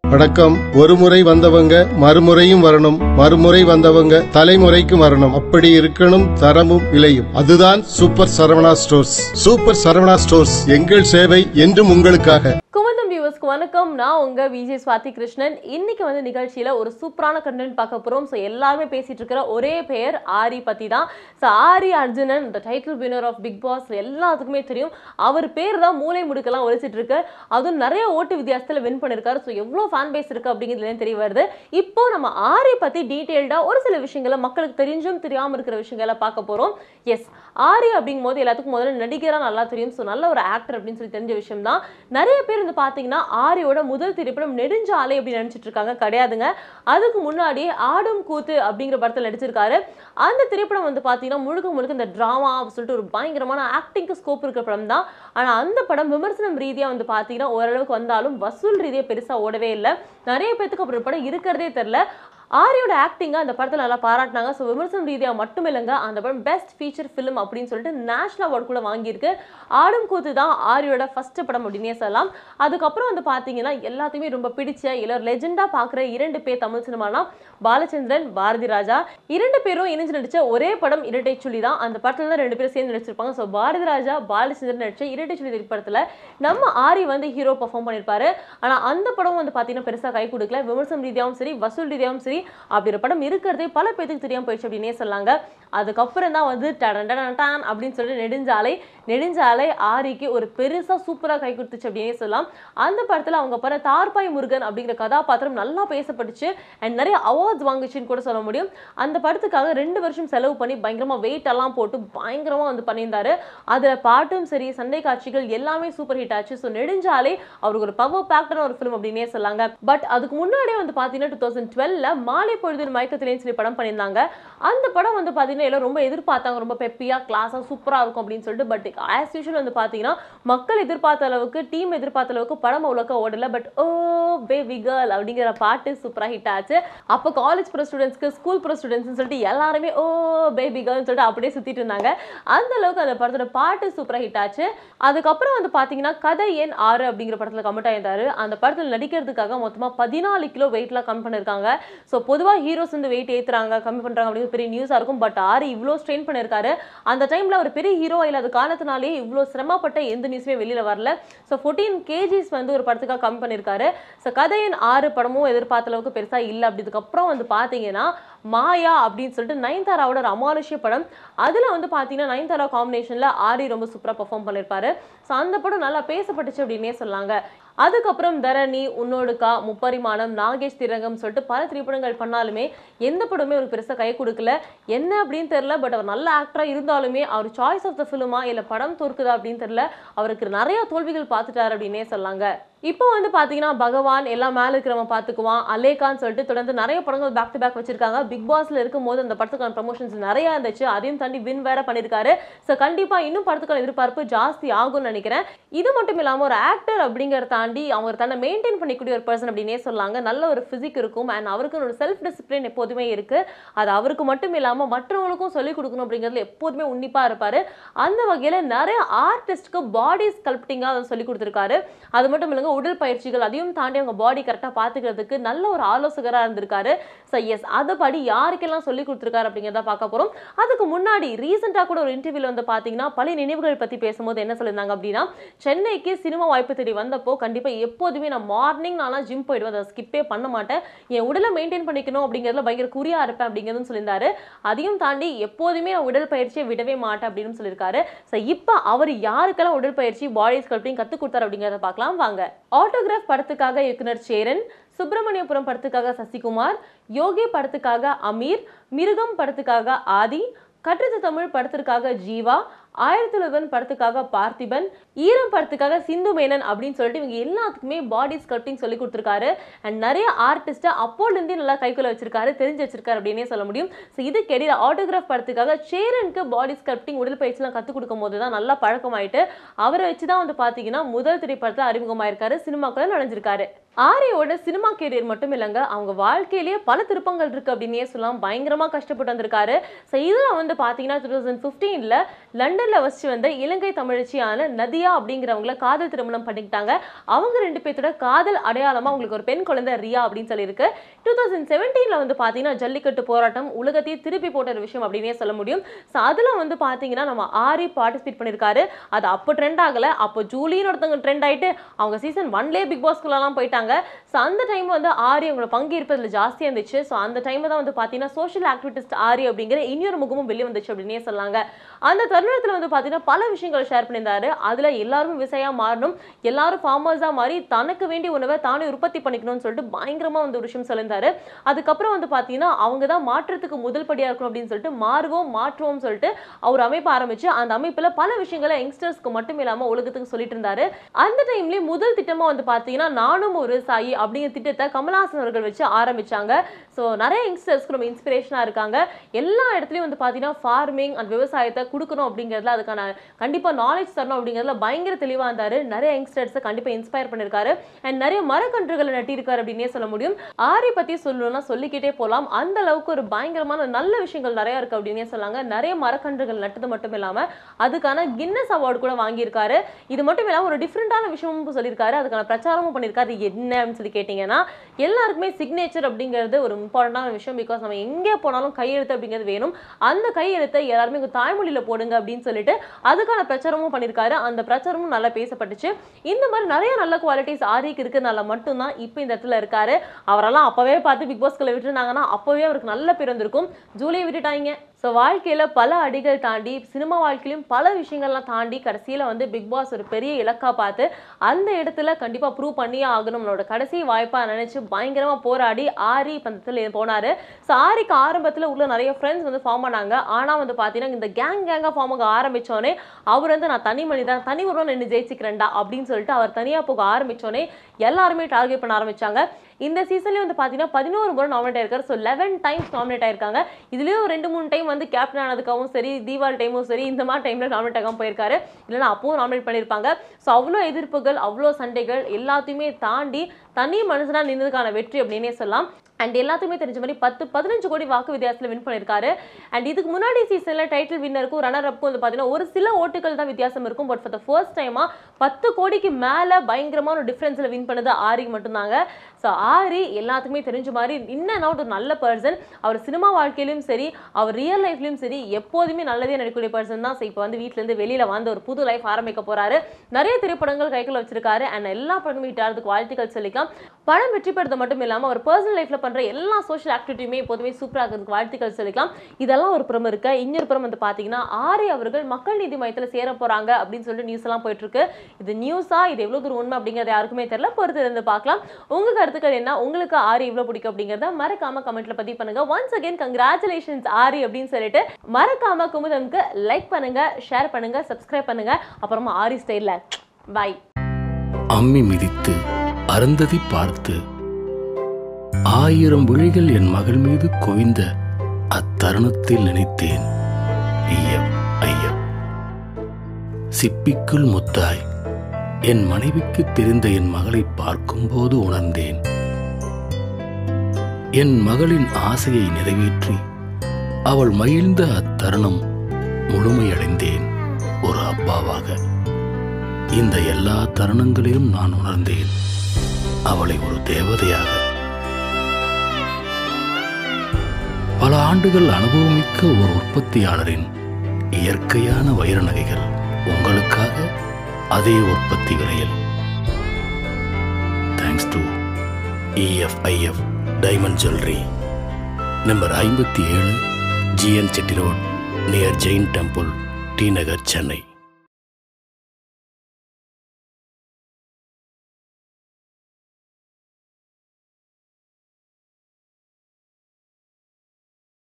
வணக்கம் ஒரு முறை வந்தவங்க மறுமுறையும் வரணும் மறுமுறை வந்தவங்க தலைமுறைக்கும் வரணும் அப்படி இருக்கணும் தரமும் விலையும் அதுதான் super Saravana stores super Saravana stores எங்கள் சேவை என்றும் உங்களுக்காக குமந்தம் வியூவர்ஸ்க்கு வணக்கம் நான் உங்க விஜய் சுவாதி கிருஷ்ணன் இன்னைக்கு வந்து நிகழ்ச்சியில ஒரு சூப்பரான கண்டென்ட் பார்க்க போறோம் ஸோ எல்லாருமே பேசிட்டு இருக்கிற ஒரே பெயர் ஆரி பத்தி தான் so Aari Arjunan the title winner of Bigg Boss எல்லாத்துக்குமே தெரியும் அவர் பேர் தான் மூளை முடுக்கெல்லாம் ஒழிச்சிட்டு இருக்கு அதுவும் நிறைய ஓட்டு வித்தியாசத்துல வின் பண்ணிருக்காரு ஸோ எவ்வளோ ஃபேன் பேஸ் இருக்கு அப்படிங்கிறதுலேயும் தெரிய வருது இப்போ நம்ம ஆரி பத்தி டீட்டெயில்டா ஒரு சில விஷயங்களை மக்களுக்கு தெரிஞ்சும் தெரியாம இருக்கிற விஷயங்களை பார்க்க போறோம் எஸ் ஆரி அப்படிங்கும் போது எல்லாத்துக்கும் முதல்ல நடிகரா நல்லா தெரியும் ஸோ நல்ல ஒரு ஆக்டர் அப்படின்னு சொல்லி தெரிஞ்ச விஷயம் தான் நிறைய பேர் வந்து பார்த்தீங்கன்னா ஆரியோட முதல் திரைப்படம் நெடுஞ்சாலை அப்படின்னு நினைச்சிட்டு இருக்காங்க கிடையாதுங்க அதுக்கு முன்னாடி ஆடும் கூத்து அப்படிங்கிற படத்தில் நடிச்சிருக்காரு அந்த திரைப்படம் வந்து பார்த்தீங்கன்னா முழுக்க முழுக்க இந்த ட்ராமா சொல்லிட்டு ஒரு பயங்கரமான ஆக்டிங்க்கு ஸ்கோப் இருக்கிற படம் தான் ஆனால் அந்த படம் விமர்சனம் ரீதியாக வந்து பார்த்தீங்கன்னா ஓரளவுக்கு வந்தாலும் வசூல் ரீதியாக பெருசாக ஓடவே இல்லை நிறைய பேத்துக்கு அப்புறம் படம் இருக்கிறதே தெரில ஆரியோட ஆக்டிங்கை அந்த படத்தில் நல்லா பாராட்டினாங்க ஸோ விமர்சனம் ரீதியாக மட்டும் இல்லைங்க அந்த படம் பெஸ்ட் ஃபீச்சர் ஃபிலிம் அப்படின்னு சொல்லிட்டு நேஷனல் அவார்டு கூட வாங்கியிருக்கு ஆடும் கூத்து தான் ஆரியோட ஃபர்ஸ்ட் படம் அப்படின்னே சொல்லலாம் அதுக்கப்புறம் வந்து பார்த்தீங்கன்னா எல்லாத்தையுமே ரொம்ப பிடிச்ச இல்லை லெஜெண்டாக பார்க்குற இரண்டு பேர் தமிழ் சினிமானா பாலச்சந்திரன் பாரதி ராஜா இரண்டு பேரும் இணைஞ்சு நடிச்ச ஒரே படம் இரட்டை சுழி தான் அந்த படத்தில் தான் ரெண்டு பேரும் சேர்ந்து நடிச்சிருப்பாங்க ஸோ பாரதி ராஜா பாலச்சந்திரன் நடிச்ச இரட்டை சுழி திரைப்படத்தில் நம்ம ஆரி வந்து ஹீரோ பர்ஃபார்ம் பண்ணியிருப்பாரு ஆனால் அந்த படம் வந்து பார்த்தீங்கன்னா பெருசாக கை கொடுக்கல விமர்சனம் ரீதியாகவும் சரி வசூல் ரீதியாகவும் சரி அப்படி ஒரு படம் இருக்கிறதே பல பேருக்கு தெரியாம போயிடுச்சு அப்படின்னே சொல்லாங்க அதுக்கப்புறம் தான் வந்து டடன் டடன் டான் அப்படின்னு சொல்லிட்டு நெடுஞ்சாலை நெடுஞ்சாலை ஆரிக்கு ஒரு பெருசா சூப்பரா கை கொடுத்துச்சு அப்படின்னே சொல்லலாம் அந்த படத்துல அவங்க பட தார்பாய் முருகன் அப்படிங்கிற கதாபாத்திரம் நல்லா பேசப்பட்டுச்சு அண்ட் நிறைய அவார்ட்ஸ் வாங்குச்சுன்னு கூட சொல்ல முடியும் அந்த படத்துக்காக ரெண்டு வருஷம் செலவு பண்ணி பயங்கரமா வெயிட் எல்லாம் போட்டு பயங்கரமா வந்து பண்ணியிருந்தாரு அதுல பாட்டும் சரி சண்டை காட்சிகள் எல்லாமே சூப்பர் ஹிட் ஆச்சு ஸோ நெடுஞ்சாலை அவருக்கு ஒரு பவர் பேக்டான ஒரு ஃபிலிம் அப்படின்னே சொல்லாங்க பட் அதுக்கு முன்னாடியே வந்து பார்த்தீங்கன்னா டூ தௌசண்ட் டுவெல்ல மாலை பொழுது மயக்கத்திலேன்னு சொல்லி படம் பண்ணியிருந்தாங்க அந்த படம் வந்து பார்த்தீங்கன்னா எல்லாம் ரொம்ப எதிர்பார்த்தாங்க ரொம்ப பெப்பியாக கிளாஸாக சூப்பராக இருக்கும் அப்படின்னு சொல்லிட்டு பட் ஆஸ் யூஷுவல் வந்து பார்த்தீங்கன்னா மக்கள் எதிர்பார்த்த அளவுக்கு டீம் எதிர்பார்த்த அளவுக்கு படம் அவ்வளோக்கா ஓடல பட் ஓ பேபி கேர்ள் அப்படிங்கிற பாட்டு சூப்பராக ஹிட் ஆச்சு அப்போ காலேஜ் ப்ரோ ஸ்டூடெண்ட்ஸ்க்கு ஸ்கூல் ப்ரோ ஸ்டூடெண்ட்ஸ்னு சொல்லிட்டு எல்லாருமே ஓ பேபி கேர்ள்னு சொல்லிட்டு அப்படியே சுற்றிட்டு இருந்தாங்க அந்த அளவுக்கு அந்த படத்தோட பாட்டு சூப்பராக ஹிட் ஆச்சு அதுக்கப்புறம் வந்து பார்த்தீங்கன்னா கதை எண் ஆறு அப்படிங்கிற படத்தில் கமெண்ட் ஆயிருந்தாரு அந்த படத்தில் நடிக்கிறதுக்காக மொத்தமாக பதினாலு கிலோ வெயிட்லாம் கம்மி பண்ணியிருக்காங்க ஸோ பொதுவாக ஹீரோஸ் வந்து வெயிட் ஏற்றுறாங்க கம்மி பண்ணுறாங்க அப்படிங்கிற பெரிய நியூஸாக இருக்கும் பட் ஆறு இவ்வளோ ஸ்ட்ரெயின் பண்ணியிருக்காரு அந்த டைமில் ஒரு பெரிய ஹீரோ இல்லாத காரணத்தினாலே இவ்வளோ சிரமப்பட்ட எந்த நியூஸுமே வெளியில் வரல ஸோ ஃபோர்டீன் கேஜிஸ் வந்து ஒரு படத்துக்காக கம்மி பண்ணியிருக்காரு ஸோ கதையின் ஆறு படமும் எதிர்பார்த்த அளவுக்கு பெருசாக இல்லை அப்படிதுக்கப்புறம் வந்து பார்த்தீங்கன்னா மாயா அப்படின்னு சொல்லிட்டு நயன்தாராவோட ஒரு அமானுஷ்ய படம் அதில் வந்து பார்த்தீங்கன்னா நயன்தாரா காம்பினேஷனில் ஆரி ரொம்ப சூப்பராக பெர்ஃபார்ம் பண்ணியிருப்பாரு ஸோ அந்த படம் நல்லா பேசப்பட்டுச்சு அப்படின்னே சொல்லாங்க அதுக்கப்புறம் தரணி உன்னோடுக்கா முப்பரிமாணம் நாகேஷ் திரங்கம் சொல்லிட்டு பல திரைப்படங்கள் பண்ணாலுமே எந்த படமே ஒரு பெருசாக கை கொடுக்கல என்ன அப்படின்னு தெரியல பட் அவர் நல்ல ஆக்டராக இருந்தாலுமே அவர் சாய்ஸ் ஆஃப் த ஃபிலிமா இல்லை படம் தோற்குதா அப்படின்னு தெரியல அவருக்கு நிறைய தோல்விகள் பார்த்துட்டாரு அப்படின்னே சொல்லாங்க இப்போ வந்து பார்த்தீங்கன்னா பகவான் எல்லாம் மேலே இருக்கிறவன் பார்த்துக்குவான் அலேகான்னு சொல்லிட்டு தொடர்ந்து நிறைய படங்கள் பேக் டு பேக் வச்சிருக்காங்க பிக் பாஸ்ல இருக்கும்போது அந்த படத்துக்கான ப்ரமோஷன்ஸ் நிறைய இருந்துச்சு அதையும் தாண்டி வின் வேற பண்ணியிருக்காரு ஸோ கண்டிப்பாக இன்னும் படத்துக்கான எதிர்பார்ப்பு ஜாஸ்தி ஆகும்னு நினைக்கிறேன் இது மட்டும் இல்லாமல் ஒரு ஆக்டர் அப்படிங்கிறத தாண்டி அவர் தன்னை மெயின்டைன் பண்ணிக்கூடிய ஒரு பர்சன் அப்படின்னே சொல்லாங்க நல்ல ஒரு ஃபிசிக் இருக்கும் அண்ட் அவருக்கு ஒரு செல்ஃப் டிசிப்ளின் எப்போதுமே இருக்கு அது அவருக்கு மட்டும் இல்லாமல் மற்றவங்களுக்கும் சொல்லிக் கொடுக்கணும் அப்படிங்கிறதுல எப்போதுமே உன்னிப்பாக இருப்பார் அந்த வகையில் நிறைய ஆர்டிஸ்ட்க்கு பாடி ஸ்கல்ப்டிங்காக அதை சொல்லி கொடுத்துருக்காரு அது மட்டும் இல்லைங்க உடல் பயிற்சிகள் அதையும் தாண்டி அவங்க பாடி கரெக்டாக பார்த்துக்கிறதுக்கு நல்ல ஒரு ஆலோசகராக இருந்திருக்காரு ஸோ எஸ் அதுபடி யாருக்கெல்லாம் சொல்லி கொடுத்துருக்காரு அப்படிங்கிறத பார்க்க போகிறோம் அதுக்கு முன்னாடி ரீசெண்டாக கூட ஒரு இன்டர்வியூவில் வந்து பார்த்தீங்கன்னா பழைய நினைவுகள் பற்றி பேசும்போது என்ன சொல்லியிருந்தாங்க அப்படின்னா சென்னைக்கு சினிமா வாய்ப்பு தேடி வந்தப்போ கண்டிப்பாக எப்போதுமே நான் மார்னிங் நான்லாம் ஜிம் போயிடுவேன் அதை ஸ்கிப்பே பண்ண மாட்டேன் என் உடலை மெயின்டைன் பண்ணிக்கணும் அப்படிங்கிறதுல பயங்கர குறியா இருப்பேன் அப்படிங்கிறதும் சொல்லியிருந்தாரு அதையும் தாண்டி எப்போதுமே நான் உடல் பயிற்சியை விடவே மாட்டேன் அப்படின்னு சொல்லியிருக்காரு ஸோ இப்போ அவர் யாருக்கெல்லாம் உடற்பயிற்சி பாடி ஸ்கல்ப்டிங் கற்றுக் கொடுத்தாரு அப்படிங்கிறத பார்க்கலாம் வாங்க ஆட்டோகிராஃப் படத்துக்காக இயக்குனர் சேரன் சுப்பிரமணியபுரம் படத்துக்காக சசிகுமார் யோகி படத்துக்காக அமீர் மிருகம் படத்துக்காக ஆதி கற்றது தமிழ் படத்திற்காக ஜீவா ஆயிரத்தி தொள்ளாயிரம் படத்துக்காக பார்த்திபன் ஈரம் படத்துக்காக சிந்து மேனன் அப்படின்னு சொல்லிட்டு இவங்க எல்லாத்துக்குமே பாடி ஸ்கல்ப்டிங் சொல்லி கொடுத்துருக்காரு அண்ட் நிறைய ஆர்டிஸ்ட்டை அப்போலேருந்தே நல்லா கைக்குள்ள வச்சிருக்காரு தெரிஞ்சு வச்சிருக்காரு அப்படின்னே சொல்ல முடியும் ஸோ இதுக்கு இடையில ஆட்டோகிராஃப் படத்துக்காக சேரனுக்கு பாடி ஸ்கல்ப்டிங் உடல் பயிற்சிலாம் கற்றுக் கொடுக்கும் போது தான் நல்லா பழக்கமாயிட்டு அவரை வச்சு தான் வந்து பார்த்தீங்கன்னா முதல் திரைப்படத்தில் அறிமுகமாயிருக்காரு சினிமாக்குள்ள நுழைஞ்சிருக்காரு ஆரியோட சினிமா கேரியர் மட்டும் இல்லைங்க அவங்க வாழ்க்கையிலேயே பல திருப்பங்கள் இருக்கு அப்படின்னே சொல்லலாம் பயங்கரமா கஷ்டப்பட்டு வந்திருக்காரு ஸோ இதில் வந்து பார்த்தீங்கன்னா டூ தௌசண்ட் ஃபிஃப்டீனில் லண்டனில் வசிச்சு வந்த இலங்கை தமிழச்சியான நதியா அப்படிங்கிறவங்கள காதல் திருமணம் பண்ணிக்கிட்டாங்க அவங்க ரெண்டு பேர்த்தோட காதல் அடையாளமா அவங்களுக்கு ஒரு பெண் குழந்தை ரியா அப்படின்னு சொல்லியிருக்கு டூ தௌசண்ட் செவன்டீனில் வந்து பார்த்தீங்கன்னா ஜல்லிக்கட்டு போராட்டம் உலகத்தையே திருப்பி போட்ட ஒரு விஷயம் அப்படின்னே சொல்ல முடியும் ஸோ அதில் வந்து பார்த்தீங்கன்னா நம்ம ஆரி பார்ட்டிசிபேட் பண்ணியிருக்காரு அது அப்போ ட்ரெண்ட் ஆகலை அப்போ ஜூலின்னு ஒருத்தவங்க ட்ரெண்ட் ஆயிட்டு அவங்க சீசன் ஒன்லேயே பிக் பாஸ்குள்ளலாம் போயிட்டாங்க ஸோ அந்த டைம் வந்து ஆரி அவங்களோட பங்கேற்பதில் ஜாஸ்தியாக இருந்துச்சு ஸோ அந்த டைமில் தான் வந்து பார்த்தீங்கன்னா சோஷியல் ஆக்டிவிட்டிஸ்ட் ஆரி அப்படிங்கிற இன்னொரு முகமும் வெளியே வந்துச்சு அப்படின்னே சொல்லாங்க அந்த தருணத்தில் வந்து பார்த்தீங்கன்னா பல விஷயங்களை ஷேர் பண்ணியிருந்தாரு அதில் எல்லாரும் விவசாயியாக மாறணும் எல்லாரும் ஃபார்மர்ஸாக மாறி தனக்கு வேண்டிய உணவை தானே உற்பத்தி பண்ணிக்கணும்னு சொல்லிட்டு பயங்கரமாக வந்து ஒரு விஷயம் சொல்லியிருந்தாரு அதுக்கப்புறம் வந்து பார்த்தீங்கன்னா அவங்க தான் மாற்றத்துக்கு முதல் படியாக இருக்கணும் அப்படின்னு சொல்லிட்டு மாறுவோம் மாற்றுவோம் சொல்லிட்டு அவர் அமைப்பு ஆரம்பிச்சு அந்த அமைப்பில் பல விஷயங்களை யங்ஸ்டர்ஸ்க்கு மட்டும் இல்லாமல் உலகத்துக்கு சொல்லிட்டு இருந்தாரு அந்த டைம்லேயே முதல் திட்டமாக வந்து பார்த்தீங்கன்னா நானும் ஒரு சாயி அப்படிங்கிற திட்டத்தை கமலஹாசன் அவர்கள் வச்சு ஆரம்பிச்சாங்க ஸோ நிறைய யங்ஸ்டர்ஸ்க்கு ரொம்ப இன்ஸ்பிரேஷனாக இருக்காங்க எல்லா இடத்துலையும் வந்து பார்த்தீங்கன்னா ஃபார்மிங் அந்த விவசாயத்தை கொடுக்கணும் அப்படிங்கிறதுல அதுக்கான கண்டிப்பாக நாலேஜ் தரணும் அப்படிங்கிறதுல பயங்கர தெளிவாக இருந்தார் நிறைய யங்ஸ்டர்ஸை கண்டிப்பாக இன்ஸ்பயர் பண்ணியிருக்காரு அண்ட் நிறைய மரக்கன்றுகளை நட்டிருக்காரு அப்படின்னே சொல்ல முடியும் ஆரி பற்றி சொல்லணும்னா சொல்லிக்கிட்டே போகலாம் அந்த அளவுக்கு ஒரு பயங்கரமான நல்ல விஷயங்கள் நிறைய இருக்கு அப்படின்னே சொல்லாங்க நிறைய மரக்கன்றுகள் நட்டது மட்டும் இல்லாமல் அதுக்கான கின்னஸ் அவார்டு கூட வாங்கியிருக்காரு இது மட்டும் இல்லாமல் ஒரு டிஃப்ரெண்டான விஷயமும் சொல்லியிருக்காரு அதுக்கான பிரச்சாரமும் பண்ணியிருக்காரு இது என்ன அப்படின்னு சொல்லி கேட்டிங்கன்னா எல்லாருக்குமே சிக்னேச்சர் அப்படிங்கிறது ஒரு இம்பார்ட்டண்டான விஷயம் பிகாஸ் நம்ம எங்கே போனாலும் கையெழுத்து அப்படிங்கிறது வேணும் அந்த கையெழுத்தை எல்லாருமே உங்கள் தாய்மொழியில் போடுங்க அப்படின்னு சொல்லிட்டு அதுக்கான பிரச்சாரமும் பண்ணியிருக்காரு அந்த பிரச்சாரமும் நல்லா பேசப்பட்டுச்சு இந்த மாதிரி நிறைய நல்ல குவாலிட்டிஸ் ஆரிக்கு இருக்கிறதுனால மட்டும்தான் இப்போ இந்த இடத்துல இருக்காரு அவரெல்லாம் அப்பவே பார்த்து பிக் பாஸ்குள்ள விட்டுருந்தாங்கன்னா அப்பவே அவருக்கு நல்ல பேர் வந்திருக்கும் ஜூலியை விட்டுட்டாங்க ஸோ வாழ்க்கையில் பல அடிகள் தாண்டி சினிமா வாழ்க்கையிலும் பல விஷயங்கள்லாம் தாண்டி கடைசியில் வந்து பிக் பாஸ் ஒரு பெரிய இலக்கா பார்த்து அந்த இடத்துல கண்டிப்பாக ப்ரூவ் பண்ணியே ஆகணும் நம்மளோட கடைசி வாய்ப்பாக நினச்சி பயங்கரமாக போராடி ஆரி பந்தத்தில் போனார் ஸோ ஆரிக்கு ஆரம்பத்தில் உள்ள நிறைய ஃப்ரெண்ட்ஸ் வந்து ஃபார்ம் பண்ணாங்க ஆனால் வந்து பார்த்தீங்கன்னா இந்த கேங் கேங்காக ஃபார்ம் ஆக ஆரம்பித்தோடனே அவர் வந்து நான் தனி மனிதன் தனி உருவம் நின்று ஜெயிச்சுக்கிறேன்டா அப்படின்னு சொல்லிட்டு அவர் தனியாக போக ஆரம்பித்தோடனே எல்லாருமே டார்கெட் பண்ண ஆரம்பிச்சாங்க இந்த சீசன்லேயும் வந்து பார்த்தீங்கன்னா பதினோரு முறை நாமினேட் ஆயிருக்காரு ஸோ லெவன் டைம்ஸ் நாமினேட் ஆயிருக்காங்க இதுலேயும் ரெண்டு மூணு டைம் வந்து கேப்டன் ஆனதுக்காகவும் சரி தீபாவளி டைமும் சரி இந்த மாதிரி டைமில் நாமினேட் ஆகாமல் போயிருக்காரு இல்லைன்னா அப்பவும் நாமினேட் பண்ணியிருப்பாங்க ஸோ அவ்வளோ எதிர்ப்புகள் அவ்வளோ சண்டைகள் எல்லாத்தையுமே தாண்டி தனி மனுஷனாக நின்றதுக்கான வெற்றி அப்படின்னே சொல்லலாம் அண்ட் எல்லாத்துக்குமே தெரிஞ்ச மாதிரி பத்து பதினஞ்சு கோடி வாக்கு வித்தியாசத்தில் வின் பண்ணியிருக்காரு அண்ட் இதுக்கு முன்னாடி சீசனில் டைட்டில் வின்னருக்கும் ரன்னர் அப்புக்கும் வந்து பார்த்தீங்கன்னா ஒரு சில ஓட்டுகள் தான் வித்தியாசம் இருக்கும் பட் ஃபார் த ஃபர்ஸ்ட் டைமாக பத்து கோடிக்கு மேலே பயங்கரமான ஒரு டிஃப்ரென்ஸில் வின் பண்ணது ஆரிக்கு மட்டும்தாங்க ஸோ ஆரி எல்லாத்துக்குமே தெரிஞ்ச மாதிரி இன் அண்ட் அவுட் ஒரு நல்ல பர்சன் அவர் சினிமா வாழ்க்கையிலும் சரி அவர் ரியல் லைஃப்லையும் சரி எப்போதுமே நல்லதே நடிக்கக்கூடிய பர்சன் தான் ஸோ இப்போ வந்து வீட்டிலேருந்து வெளியில் வந்து ஒரு புது லைஃப் ஆரம்பிக்க போறாரு நிறைய திரைப்படங்கள் கைக்குள்ள வச்சிருக்காரு அண்ட் எல்லா படமும் ஹிட்டாகிறதுக்கு வாழ்த்துக்கள் சொல்லிக்கலாம் படம் வெற்றி பெறது மட்டும் இல்லாமல் அவர் பர்சனல் லைஃப்பில் பண்ணுற எல்லா சோஷியல் ஆக்டிவிட்டியுமே எப்போதுமே சூப்பராக இருக்கிறதுக்கு வாழ்த்துக்கள் சொல்லிக்கலாம் இதெல்லாம் ஒரு புறம் இருக்க இன்னொரு புறம் வந்து பார்த்தீங்கன்னா ஆரி அவர்கள் மக்கள் நீதி மையத்தில் சேர போகிறாங்க அப்படின்னு சொல்லிட்டு நியூஸ் எல்லாம் போயிட்டு இருக்கு இது நியூஸா இது எவ்வளோ தூரம் உண்மை அப்படிங்கிறது யாருக்குமே தெரியல பொறுத்து இருந்து பார்க்கலாம் உங்க கருத்துக்கள் என்ன உங்களுக்கு ஆரி எவ்வளோ பிடிக்கும் அப்படிங்கிறத மறக்காம கமெண்ட்ல பதிவு பண்ணுங்க ஒன்ஸ் அகைன் கங்க்ராச்சுலேஷன்ஸ் ஆரி அப்படின்னு சொல்லிட்டு மறக்காம குமுதம்க்கு லைக் பண்ணுங்க ஷேர் பண்ணுங்க சப்ஸ்கிரைப் பண்ணுங்க அப்புறமா ஆரி ஸ்டைலில் பை அம்மி மிதித்து அருந்ததி பார்த்து ஆயிரம் விழிகள் என் மகள் மீது குவிந்த அத்தருணத்தில் நினைத்தேன் ஐயம் ஐயம் சிப்பிக்குள் முத்தாய் என் மனைவிக்கு தெரிந்த என் மகளை பார்க்கும்போது உணர்ந்தேன் என் மகளின் ஆசையை நிறைவேற்றி அவள் மகிழ்ந்த அத்தருணம் முழுமையடைந்தேன் ஒரு அப்பாவாக இந்த எல்லா தருணங்களிலும் நான் உணர்ந்தேன் அவளை ஒரு தேவதையாக பல ஆண்டுகள் அனுபவமிக்க ஒரு உற்பத்தியாளரின் இயற்கையான வைர நகைகள் உங்களுக்காக அதே உற்பத்தி விலையில் thanks to EFIF diamond jewellery number ஐம்பத்தி ஏழு GN Chetty road near Jain temple T Nagar Chennai